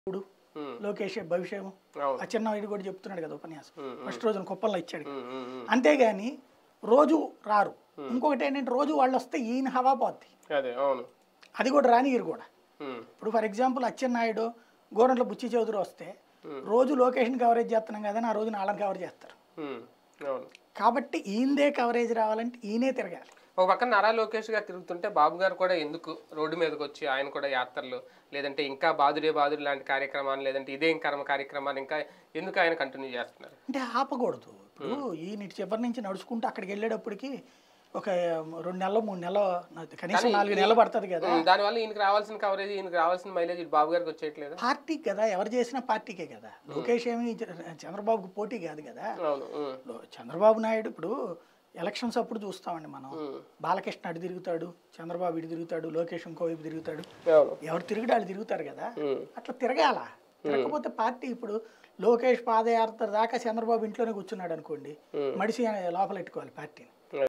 ఇప్పుడు ఉమ్, లోకేష్ భవిష్యం అవును ఆ చిన్న ఇది కూడా చెప్తున్నాడు కదా ఉపన్యాసం ఉమ్, ఫస్ట్ రోజున కుప్పంలో ఇచ్చాడు ఉమ్, ఉమ్, ఉమ్. అంతేగాని రోజు రారు ఇంకొకటి ఏంటంటే రోజు వాళ్ళు వస్తే ఈయన హవా పోద్ది అదే అవును అది కూడా రానియరు కూడా ఉమ్, ఇప్పుడు ఫర్ ఎగ్జాంపుల్ అచ్చెన్నాయుడు గోరంట్ల బుచ్చి చౌదరి వస్తే రోజు లొకేషన్ కవరేజ్ చేస్తున్నాం కదా ఆ రోజు నాళ్ళని కవర్ చేస్తారు ఉమ్, అవును కాబట్టి ఈయనదే కవరేజ్ రావాలంటే ఈయనే తిరగాలి ఒక పక్కన నారా లోకేష్ గారు తిరుగుతుంటే బాబు గారు కూడా ఎందుకు రోడ్డు మీదకి వచ్చి ఆయన కూడా యాత్రలు లేదంటే ఇంకా బాదుడే బాదుడు లాంటి కార్యక్రమాలు లేదంటే ఇదే కర్మ కార్యక్రమాలు ఇంకా ఎందుకు ఆయన కంటిన్యూ చేస్తున్నారు అంటే ఆపకూడదు ఇప్పుడు ఈయన ఇటు చివరి నుంచి నడుచుకుంటూ అక్కడికి వెళ్ళేటప్పటికి ఒక రెండు నెలలు మూడు నెలలు కనీసం నాలుగు నెలలు పడుతుంది కదా ఉమ్, దానివల్ల ఈయనకి రావాల్సిన కవరేజ్ ఈయనకి రావాల్సిన మైలేజ్ ఇటు బాబు గారికి వచ్చేయట్లేదు పార్టీకి కదా ఎవరు చేసినా పార్టీకే కదా లోకేష్ ఏమి చంద్రబాబుకి పోటీ కాదు కదా అవును ఉమ్, లో- చంద్రబాబు నాయుడు ఇప్పుడు ఎలక్షన్స్ అప్పుడు చూస్తామండి మనం ఉమ్, బాలకృష్ణ అటు తిరుగుతాడు చంద్రబాబు ఇటు తిరుగుతాడు లోకేష్ ఇంకో వైపు తిరుగుతాడు అవును ఎవరు తిరుగుడు వాళ్ళు తిరుగుతారు కదా ఉమ్, అట్లా తిరగాల తిరగకపోతే పార్టీ ఇప్పుడు లోకేష్ పాదయాత్ర దాకా చంద్రబాబు ఇంట్లోనే కూర్చున్నాడు అనుకోండి ఉమ్. మడిసి లోపల పెట్టుకోవాలి పార్టీని